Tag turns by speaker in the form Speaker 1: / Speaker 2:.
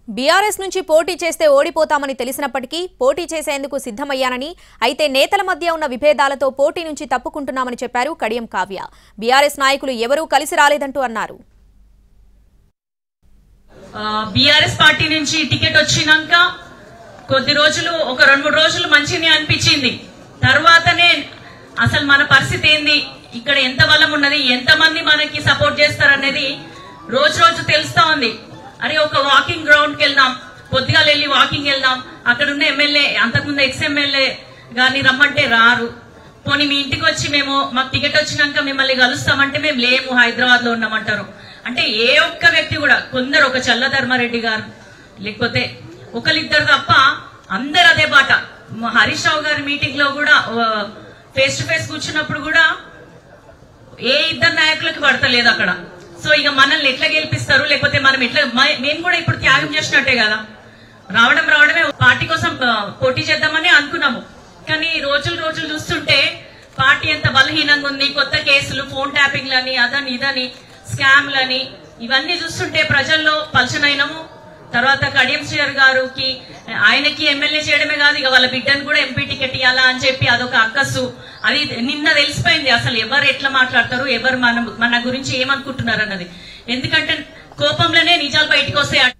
Speaker 1: BRS నుంచి పోటీ చేస్తే ఓడిపోతామని తెలిసినప్పటికీ పోటీ చేసేందుకు సిద్ధమయ్యానని అయితే నేతల మధ్య ఉన్న విభేదాలతో పోటీ నుంచి తప్పుకుంటున్నామని చెప్పారు కడియం కావ్య బీఆర్ఎస్ నాయకులు ఎవరూ కలిసి రాలేదంటూ అన్నారు
Speaker 2: బీఆర్ఎస్ పార్టీ నుంచి టికెట్ వచ్చినాక కొద్ది రోజులు ఒక రెండు మూడు రోజులు మంచిగా అనిపించింది తర్వాతనే అసలు మన పరిస్థితి ఏంది ఇక్కడ ఎంత బలం ఉన్నది ఎంత మంది మనకి సపోర్ట్ చేస్తారనేది రోజు రోజు తెలుస్తా ఉంది అరే ఒక వాకింగ్ గ్రౌండ్ కి వెళ్దాం పొద్దుగా వెళ్ళి వాకింగ్ వెళ్దాం అక్కడ ఉన్న ఎమ్మెల్యే అంతకుముందు ఎక్స్ ఎమ్మెల్యే గాని రమ్మంటే రారు పోనీ మీ ఇంటికి వచ్చి మేము మాకు టికెట్ వచ్చినాక మిమ్మల్ని కలుస్తామంటే మేము లేము హైదరాబాద్ లో ఉన్నామంటారు అంటే ఏ ఒక్క వ్యక్తి కూడా కొందరు ఒక చల్ల ధర్మారెడ్డి గారు లేకపోతే ఒకరిద్దరు తప్ప అందరు అదే బాట మ- హరీష్ రావు గారి మీటింగ్ లో కూడా ఫేస్ టు ఫేస్ కూర్చున్నప్పుడు కూడా ఏ ఇద్దరు నాయకులకు పడతలేదు అక్కడ సో ఇక మనల్ని ఎట్లా గెలిపిస్తారు లేకపోతే మనం ఎట్లా మ- మేము కూడా ఇప్పుడు త్యాగం చేసినట్టే కదా రావడం రావడమే పార్టీ కోసం ఆ, పోటీ చేద్దామని అనుకున్నాము కానీ రోజులు రోజులు చూస్తుంటే పార్టీ ఎంత బలహీనంగా ఉంది కొత్త కేసులు ఫోన్ ట్యాపింగ్లని అదని ఇదని స్కామ్లని ఇవన్నీ చూస్తుంటే ప్రజల్లో పలచనైనము తర్వాత కడియం శ్రీధర్ గారికి ఆయనకి ఎమ్మెల్యే చేయడమే కాదు ఇక వాళ్ళ బిడ్డను కూడా ఎంపీ టికెట్ ఇవ్వాలా అని చెప్పి అదొక అక్కసు అది నిన్న తెలిసిపోయింది అసలు ఎవరు ఎట్లా మాట్లాడతారు ఎవరు మన మన గురించి ఏమనుకుంటున్నారు అన్నది ఎందుకంటే కోపంలోనే నిజాలు బయటకు వస్తాయి